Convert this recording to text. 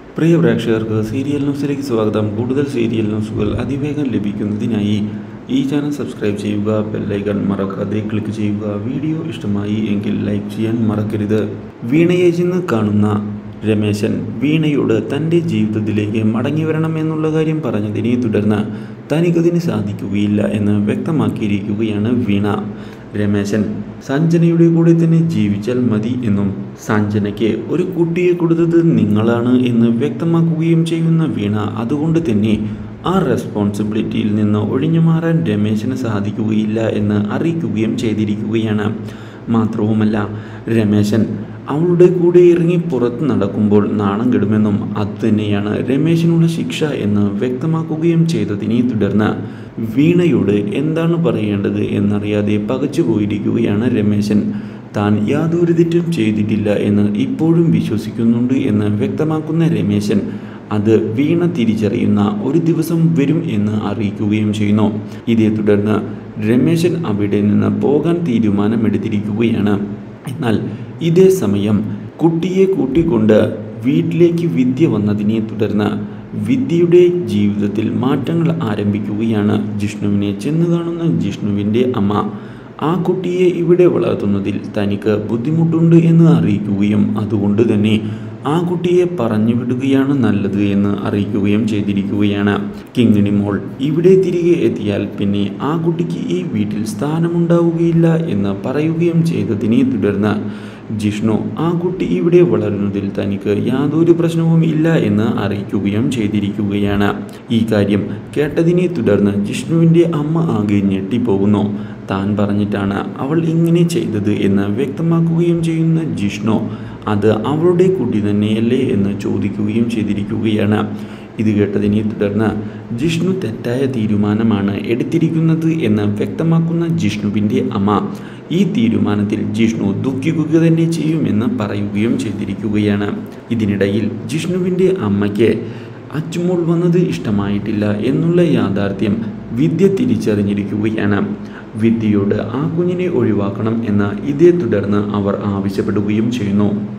പ്രിയ പ്രേക്ഷകർക്ക് സീരിയൽ ന്യൂസിലേക്ക് സ്വാഗതം കൂടുതൽ സീരിയൽ ന്യൂസുകൾ അതിവേഗം ലഭിക്കുന്നതിനായി ഈ ചാനൽ സബ്സ്ക്രൈബ് ചെയ്യുക ബെല്ലൈക്കൺ മറക്കാതെ ക്ലിക്ക് ചെയ്യുക വീഡിയോ ഇഷ്ടമായി എങ്കിൽ ലൈക്ക് ചെയ്യാൻ മറക്കരുത് വീണയെ ചെന്ന് കാണുന്ന രമേശൻ വീണയോട് തൻ്റെ ജീവിതത്തിലേക്ക് മടങ്ങി വരണമെന്നുള്ള കാര്യം പറഞ്ഞതിനെ തുടർന്ന് തനിക്കതിന് സാധിക്കുകയില്ല എന്ന് വ്യക്തമാക്കിയിരിക്കുകയാണ് വീണ രമേശൻ സഞ്ജനയുടെ കൂടെ തന്നെ ജീവിച്ചാൽ മതി എന്നും സഞ്ജനയ്ക്ക് ഒരു കുട്ടിയെ കൊടുത്തത് നിങ്ങളാണ് എന്ന് വ്യക്തമാക്കുകയും ചെയ്യുന്ന വീണ അതുകൊണ്ട് തന്നെ ആ റെസ്പോൺസിബിലിറ്റിയിൽ നിന്ന് ഒഴിഞ്ഞു മാറാൻ രമേശന് സാധിക്കുകയില്ല എന്ന് അറിയിക്കുകയും ചെയ്തിരിക്കുകയാണ് മാത്രവുമല്ല രമേശൻ അവളുടെ കൂടെ ഇറങ്ങി പുറത്ത് നടക്കുമ്പോൾ നാണം കെടുമെന്നും അതുതന്നെയാണ് രമേശിനുള്ള ശിക്ഷ എന്ന് വ്യക്തമാക്കുകയും ചെയ്തതിനെ തുടർന്ന് വീണയോട് എന്താണ് പറയേണ്ടത് എന്നറിയാതെ പകച്ചു പോയിരിക്കുകയാണ് രമേശൻ താൻ യാതൊരു തെറ്റും ചെയ്തിട്ടില്ല എന്ന് ഇപ്പോഴും വിശ്വസിക്കുന്നുണ്ട് എന്ന് വ്യക്തമാക്കുന്ന രമേശൻ അത് വീണ തിരിച്ചറിയുന്ന ഒരു ദിവസം വരും എന്ന് അറിയിക്കുകയും ചെയ്യുന്നു ഇതേ തുടർന്ന് രമേശൻ അവിടെ നിന്ന് പോകാൻ തീരുമാനമെടുത്തിരിക്കുകയാണ് എന്നാൽ ഇതേ സമയം കുട്ടിയെ കൂട്ടിക്കൊണ്ട് വീട്ടിലേക്ക് വിദ്യ വന്നതിനെ തുടർന്ന് വിദ്യയുടെ ജീവിതത്തിൽ മാറ്റങ്ങൾ ആരംഭിക്കുകയാണ് ജിഷ്ണുവിനെ ചെന്ന് കാണുന്ന ജിഷ്ണുവിൻ്റെ അമ്മ ആ കുട്ടിയെ ഇവിടെ വളർത്തുന്നതിൽ തനിക്ക് ബുദ്ധിമുട്ടുണ്ട് എന്ന് അറിയിക്കുകയും അതുകൊണ്ട് തന്നെ ആ കുട്ടിയെ പറഞ്ഞു വിടുകയാണ് നല്ലത് എന്ന് അറിയിക്കുകയും ചെയ്തിരിക്കുകയാണ് കിങ്ങിണി മോൾ ഇവിടെ തിരികെ എത്തിയാൽ പിന്നെ ആ കുട്ടിക്ക് ഈ വീട്ടിൽ സ്ഥാനമുണ്ടാവുകയില്ല എന്ന് പറയുകയും ചെയ്തതിനെ തുടർന്ന് ജിഷ്ണു ആ കുട്ടി ഇവിടെ വളരുന്നതിൽ തനിക്ക് യാതൊരു പ്രശ്നവും ഇല്ല എന്ന് അറിയിക്കുകയും ചെയ്തിരിക്കുകയാണ് ഈ കാര്യം കേട്ടതിനെ തുടർന്ന് ജിഷ്ണുവിൻ്റെ അമ്മ ആകെ ഞെട്ടിപ്പോകുന്നു താൻ പറഞ്ഞിട്ടാണ് അവൾ ഇങ്ങനെ ചെയ്തത് എന്ന് വ്യക്തമാക്കുകയും ചെയ്യുന്ന ജിഷ്ണു അത് അവളുടെ കുട്ടി തന്നെയല്ലേ എന്ന് ചോദിക്കുകയും ചെയ്തിരിക്കുകയാണ് ഇത് കേട്ടതിനെ തുടർന്ന് ജിഷ്ണു തെറ്റായ തീരുമാനമാണ് എടുത്തിരിക്കുന്നത് എന്ന് വ്യക്തമാക്കുന്ന ജിഷ്ണുവിൻ്റെ അമ്മ ഈ തീരുമാനത്തിൽ ജിഷ്ണു ദുഃഖിക്കുക തന്നെ ചെയ്യുമെന്ന് പറയുകയും ചെയ്തിരിക്കുകയാണ് ഇതിനിടയിൽ ജിഷ്ണുവിൻ്റെ അമ്മയ്ക്ക് അച്ചുമോൾ വന്നത് ഇഷ്ടമായിട്ടില്ല എന്നുള്ള യാഥാർത്ഥ്യം വിദ്യ തിരിച്ചറിഞ്ഞിരിക്കുകയാണ് വിദ്യയോട് ആ കുഞ്ഞിനെ ഒഴിവാക്കണം എന്ന് ഇതേ തുടർന്ന് അവർ ആവശ്യപ്പെടുകയും ചെയ്യുന്നു